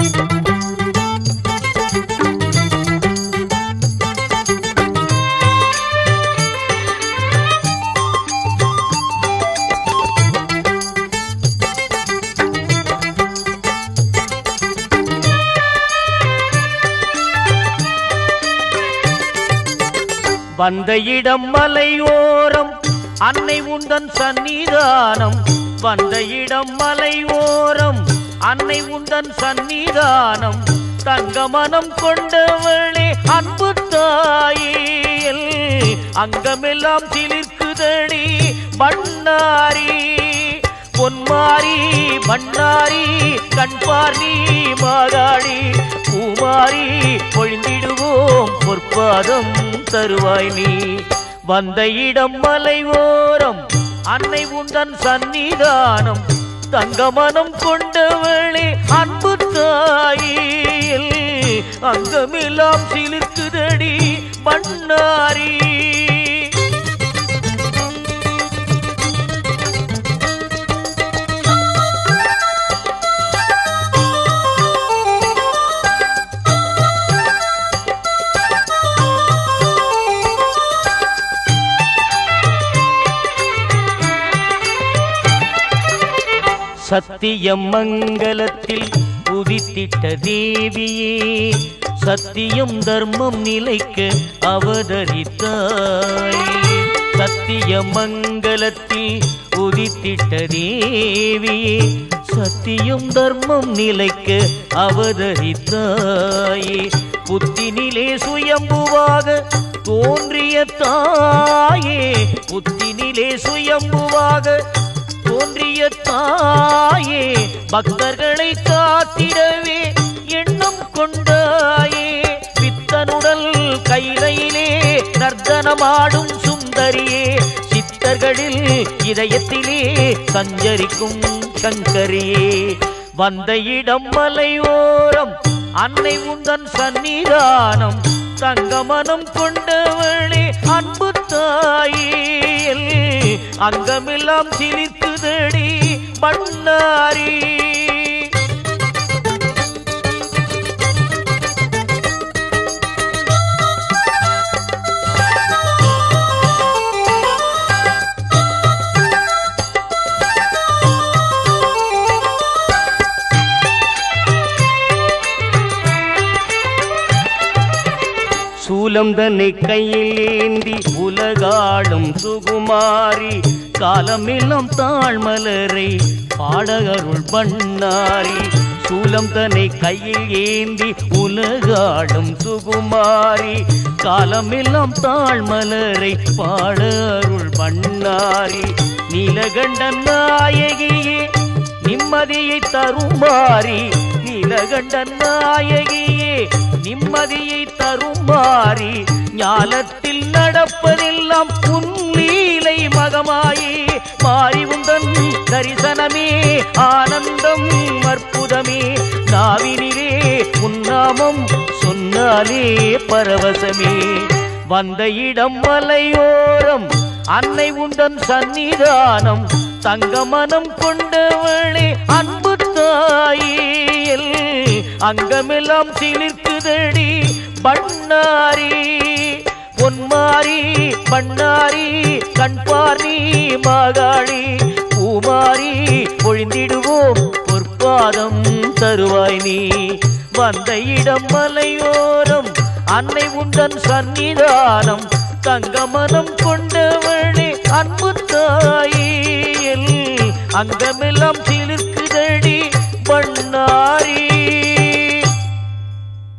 வந்த இடம் மலையோரம் அன்னை உந்தன் சந்நிதானம் வந்த இடம் மலையோரம் அன்னை உந்தன் சந்நிதானம் தங்க மனம் கொண்டவளே அன்பு தாயில் அங்கமெல்லாம் சிலிர்க்குதடி பண்ணாரி பொன்மாரி மண்ணாரி கண்பாரி மாகாடி பூமாரி பொழிந்திடுவோம் பொற்பாதம் தருவாய் நீ வந்த இடம் மலைவோரம் அன்னை உந்தன் சந்நிதானம் தங்கமனம் கொண்டவளே அன்பு தாயில் அங்கமெல்லாம் சிலிர்க்குதடி பண்ணாரி சத்தியம் மங்கலத்தில் உதித்திட்ட தேவியே சத்தியம் தர்மம் நிலைக்க அவதரித்தாய் சத்திய மங்கலத்தில் உதித்திட்ட தேவியே சத்தியம் தர்மம் நிலைக்க அவதரித்தாயே புத்தினிலே சுயம்புவாக தோன்றிய தாயே புத்தினிலே சுயம்புவாக தோன்றிய தாயே பக்தர்களை காத்திடவே எண்ணம் கொண்டாயே பித்தனுடல் கைலையிலே நர்த்தனமாடும் சுந்தரியே சித்தர்களில் இதயத்திலே சஞ்சரிக்கும் சங்கரியே வந்த இடம் மலையோரம் அன்னை உந்தன் சந்நிதானம் தங்கமனம் கொண்டவளே அன்பு தாயில் அங்கமெல்லாம் சிலிர்க்குதடி பண்ணாரி சூலம் தன்னை கையில் ஏந்தி உலகாடும் சுகுமாரி காலமெல்லாம் தாழ்மலரை பாடகருள் பண்ணாரி சூலம் தன்னை கையில் ஏந்தி உலகாடும் சுகுமாரி காலமெல்லாம் தாழ்மலரை பாட அருள் பண்ணாரி நீலகண்ட நாயகியே நிம்மதியை தருமாறி நீலகண்ட நாயகியே நிம்மதியை தருமாறி ஞாலத்தில் நடப்பதெல்லாம் உன்லீலை மகமாயி மாறி உந்தன் தரிசனமே ஆனந்தம் அற்புதமே நாவினிலே உன்னாமம் சொன்னாலே பரவசமே வந்த இடம் மலையோரம் அன்னை உந்தன் சந்நிதானம் தங்கமனம் கொண்டவளே அன்பு தாயில் அங்கமெல்லாம் சிலிர்க்குதடி பண்ணாரி பொன்மாரி பண்ணாரி கண்பாரி மாகாளி பூமாரி பொழிந்திடுவோம் பொற்பாதம் தருவாய் நீ வந்த இடம் மலையோரம் அன்னை உந்தன் சந்நிதானம் தங்கமனம் கொண்டவளே அன்பு தாயில் அங்கமெல்லாம் சிலிர்க்குதடி